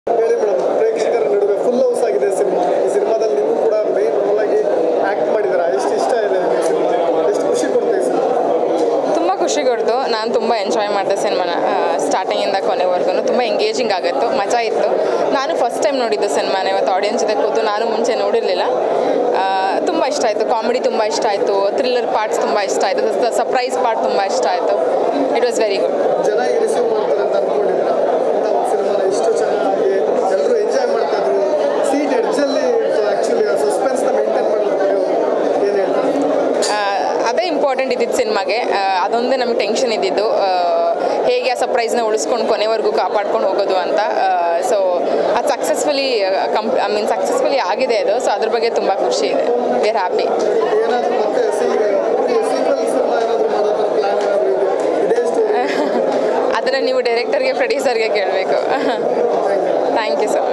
ಹೇಳಿ ಮೇಡಮ್ ಪ್ರೇಕ್ಷಕರ ನಡುವೆ ಫುಲ್ ಹೌಸ್ ಆಗಿದೆ ಸಿನಿಮಾ ಈ ಸಿನಿಮಾದಲ್ಲಿ ನೀವು ಕೂಡ ಮೇನ್ ರೋಲ್ ಆಗಿ ಆಕ್ಟ್ ಮಾಡಿದ್ದೀರಾ ಎಷ್ಟು ಇಷ್ಟ ಇದೆ ನಿಮಗೆ ಸಿನಿಮಾ ಎಷ್ಟು ಖುಷಿ ಕೊಡುತ್ತೆ ಈ ಸಿನಿಮಾ ತುಂಬ ಖುಷಿ ಕೊಡ್ತು ನಾನು ತುಂಬ ಎಂಜಾಯ್ ಮಾಡಿದೆ ಸಿನಿಮಾನ ಸ್ಟಾರ್ಟಿಂಗಿಂದ ಕೊನೆವರೆಗೂ ತುಂಬ ಎಂಗೇಜಿಂಗ್ ಆಗಿತ್ತು ಮಜಾ ಇತ್ತು ನಾನು ಫಸ್ಟ್ ಟೈಮ್ ನೋಡಿದ್ದು ಸಿನಿಮಾನ ಇವತ್ತು ಆಡಿಯನ್ಸ್ ಜೊತೆ ಕೂತು ನಾನು ಮುಂಚೆ ನೋಡಿರಲಿಲ್ಲ ತುಂಬ ಇಷ್ಟ ಆಯಿತು ಕಾಮಿಡಿ ತುಂಬ ಇಷ್ಟ ಆಯಿತು ಥ್ರಿಲ್ಲರ್ ಪಾರ್ಟ್ಸ್ ತುಂಬ ಇಷ್ಟ ಆಯಿತು ಸರ್ಪ್ರೈಸ್ ಪಾರ್ಟ್ ತುಂಬ ಇಷ್ಟ ಆಯಿತು ಇಟ್ ವಾಸ್ ವೆರಿ ಗುಡ್ ಜನ ಈಗ ರಿಸೀವ್ ಮಾಡ್ತಾರೆ ಅಂತ ಅನ್ಕೊಂಡಿದ್ದೀರಾ ಇಂಥ ಒಂದು ಸಿನಿಮಾನ ಇಷ್ಟು ಚೆನ್ನಾಗಿ ಎಲ್ಲರೂ ಎಂಜಾಯ್ ಮಾಡ್ತಾ ಇದ್ರು ಸೀಟ್ ಎಡ್ಜಲ್ಲಿ ಆ್ಯಕ್ಚುಲಿ ಸಸ್ಪೆನ್ಸ್ನ ಮೇಂಟೈನ್ ಮಾಡೋದು ಏನು ಹೇಳ್ತಾರೆ ಅದೇ ಇಂಪಾರ್ಟೆಂಟ್ ಇದ್ದಿದ್ದು ಸಿನಿಮಾಗೆ ಅದೊಂದೇ ನಮಗೆ ಟೆನ್ಷನ್ ಇದ್ದಿದ್ದು ಆ, ಹೇಗೆ ಆ ಸರ್ಪ್ರೈಸ್ನ ಉಳಿಸ್ಕೊಂಡು ಕೊನೆವರೆಗೂ ಕಾಪಾಡ್ಕೊಂಡು ಹೋಗೋದು ಅಂತ ಸೊ ಅದು ಸಕ್ಸಸ್ಫುಲಿ ಕಂಪ್ ಐ ಮೀನ್ ಸಕ್ಸಸ್ಫುಲಿ ಆಗಿದೆ ಅದು ಸೊ ಅದ್ರ ಬಗ್ಗೆ ತುಂಬ ಖುಷಿ ಇದೆ ವಿ ಆರ್ ಹ್ಯಾಪಿ ಏನಾದರೂ ಮತ್ತೆ ಸೀಕ್ವಲ್ ಸಿನಿಮಾ ಏನಾದರೂ ಮಾಡೋ ಥರ ಪ್ಲ್ಯಾನ್ ಏನಾದರೂ ಇದೆ ಇದೇ ಸ್ಟೋರಿ ಅದನ್ನು ನೀವು ಡೈರೆಕ್ಟರ್ಗೆ ಪ್ರೊಡ್ಯೂಸರ್ಗೆ ಕೇಳಬೇಕು ಥ್ಯಾಂಕ್ ಯು ಸೊ ಮಚ್